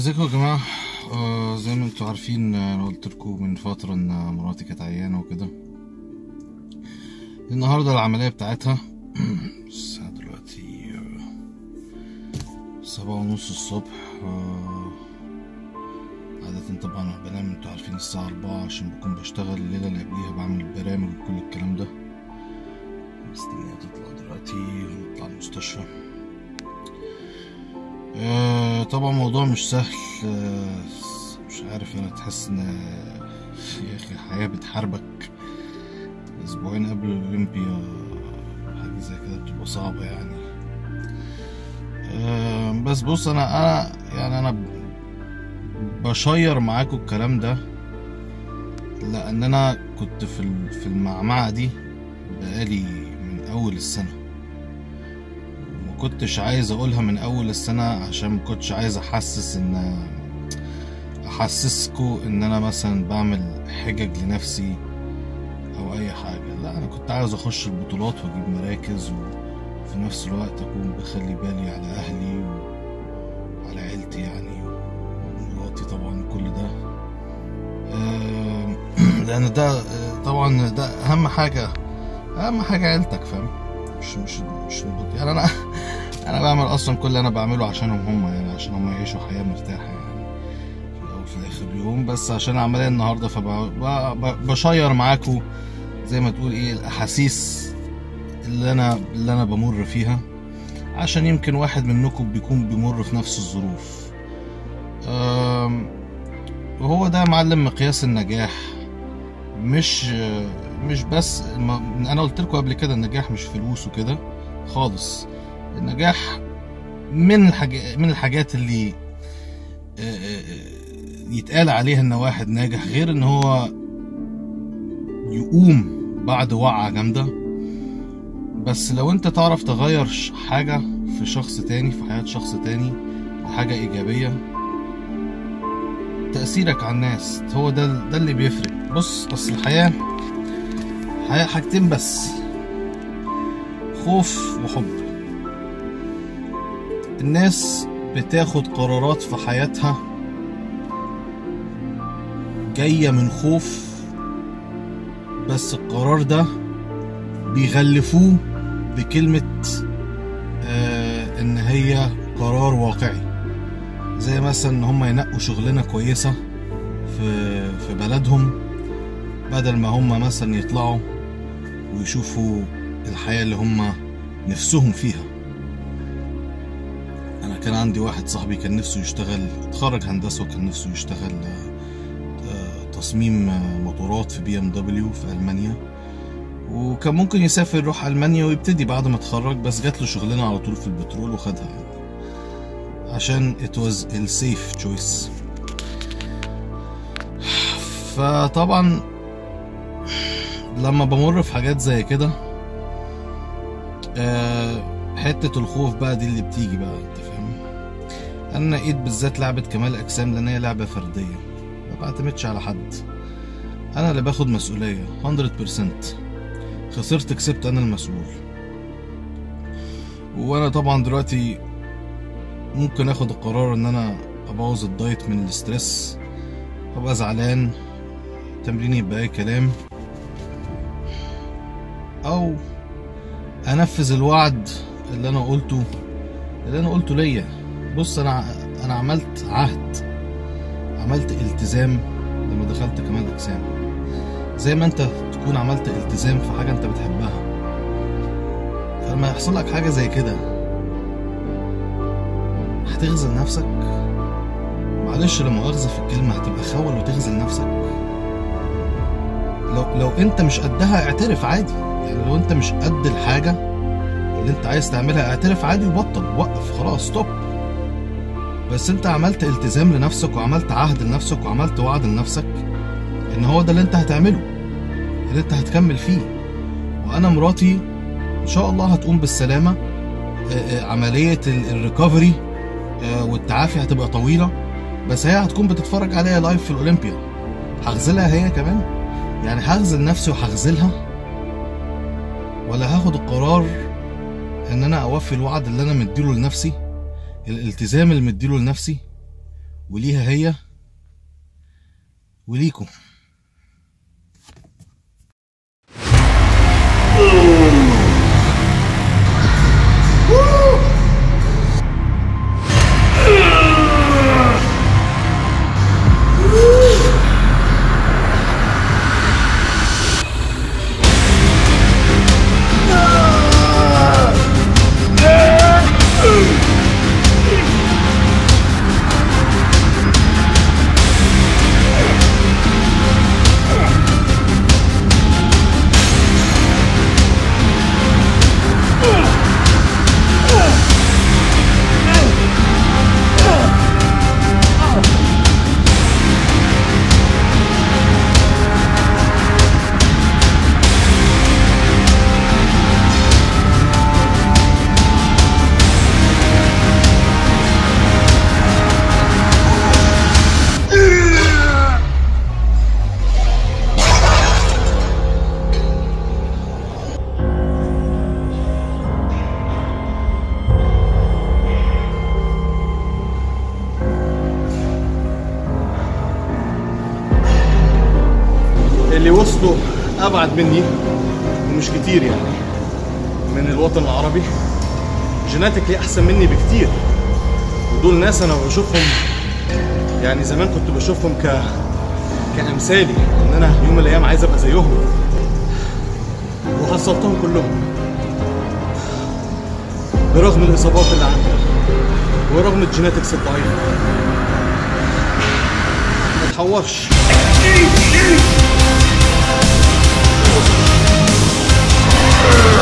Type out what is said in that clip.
ازيكم يا جماعة آه زي ما انتوا عارفين آه، انا قلت لكم من فترة ان مراتي كانت عيانة وكده النهاردة العملية بتاعتها الساعة دلوقتي آه، سبعة ونص الصبح آه عادة طبعا أنا بنام انتوا عارفين الساعة أربعة عشان بكون بشتغل الليلة اللي قبليها بعمل البرامج وكل الكلام ده مستنيها تطلع دلوقتي ونطلع المستشفى آه، طبعا موضوع مش سهل آه، مش عارف انا تحس ان يا اخي الحياة بتحاربك اسبوعين قبل الاولمبيا حاجة زي كده بتبقى صعبة يعني آه، بس بص انا انا يعني انا بشير معاكم الكلام ده لان انا كنت في ال- في المعمعة دي بقالي من اول السنة ما كنتش عايز اقولها من اول السنة عشان ما كنتش عايز احسس ان احسسكوا ان انا مثلا بعمل حجج لنفسي او اي حاجة لا انا كنت عايز اخش البطولات واجيب مراكز وفي نفس الوقت اكون بخلي بالي على اهلي وعلى عيلتي يعني ومراتي طبعا كل ده آم، لان ده آه، طبعا ده اهم حاجة اهم حاجة عيلتك فاهم مش مش مش البط- يعني انا انا بعمل اصلا كل اللي انا بعمله عشانهم هم يعني عشان هم يعيشوا حياه مرتاحه يعني في الاول وفي الاخر اليوم بس عشان العمليه النهارده فبشير معاكم زي ما تقول ايه الاحاسيس اللي انا اللي انا بمر فيها عشان يمكن واحد منكم بيكون بيمر في نفس الظروف أم، وهو ده يا معلم مقياس النجاح مش مش بس ما انا قلت لكم قبل كده النجاح مش فلوس وكده خالص النجاح من الحاجات من الحاجات اللي آه، آه، آه، يتقال عليها ان واحد ناجح غير ان هو يقوم بعد وقعة جامدة بس لو انت تعرف تغير ش- حاجة في شخص تاني في حياة شخص تاني لحاجة ايجابية تأثيرك على الناس هو ده ده اللي بيفرق بص اصل الحياة الحياة حاجتين بس خوف وحب الناس بتاخد قرارات في حياتها جاية من خوف بس القرار ده بيغلفوه بكلمة آه ان هي قرار واقعي زي مثلا ان هم ينقوا شغلانة كويسة في في بلدهم بدل ما هم مثلا يطلعوا ويشوفوا الحياة اللي هم نفسهم فيها انا كان عندي واحد صاحبي كان نفسه يشتغل اتخرج هندسه وكان نفسه يشتغل آه، آه، تصميم آه، موتورات في بي ام دبليو في المانيا وكان ممكن يسافر يروح المانيا ويبتدي بعد ما اتخرج بس جات له شغلانه على طول في البترول وخدها يعني عشان it was a safe choice فطبعا لما بمر في حاجات زي كده آه، حتة الخوف بقى دي اللي بتيجي بقى انت فاهم انا لقيت بالذات لعبة كمال اجسام لان هي لعبة فردية ما بعتمدش على حد انا اللي باخد مسؤولية 100% خسرت كسبت انا المسؤول وانا طبعا دلوقتي ممكن اخد القرار ان انا ابوظ الدايت من الاسترس ابقى زعلان تمرين يبقى اي كلام او انفذ الوعد اللي انا قلته اللي انا قلته ليا بص انا انا عملت عهد عملت التزام لما دخلت كمال اجسام زي ما انت تكون عملت التزام في حاجه انت بتحبها فلما يحصل لك حاجه زي كده هتغزل نفسك معلش لا مؤاخذه في الكلمه هتبقى خول وتغزل نفسك لو لو انت مش قدها اعترف عادي يعني لو انت مش قد الحاجه اللي انت عايز تعملها اعترف عادي وبطل وقف خلاص ستوب بس انت عملت التزام لنفسك وعملت عهد لنفسك وعملت وعد لنفسك ان هو ده اللي انت هتعمله اللي انت هتكمل فيه وانا مراتي ان شاء الله هتقوم بالسلامه آه، آه، عمليه ال- الريكفري آه، والتعافي هتبقى طويله بس هي هتكون بتتفرج عليا لايف في الاولمبيا هغزلها هي كمان يعني هغزل نفسي وهغزلها ولا هاخد القرار ان انا اوفي الوعد اللي انا مديله لنفسي الالتزام اللي مديله لنفسي وليها هي وليكم اللي وصلوا ابعد مني ومش كتير يعني من الوطن العربي جيناتيكلي احسن مني بكتير ودول ناس انا بشوفهم يعني زمان كنت بشوفهم ك كامثالي ان انا يوم من الايام عايز ابقى زيهم وحصلتهم كلهم برغم الاصابات اللي عندي ورغم الجيناتكس الضعيفه ما تحورش Ugh!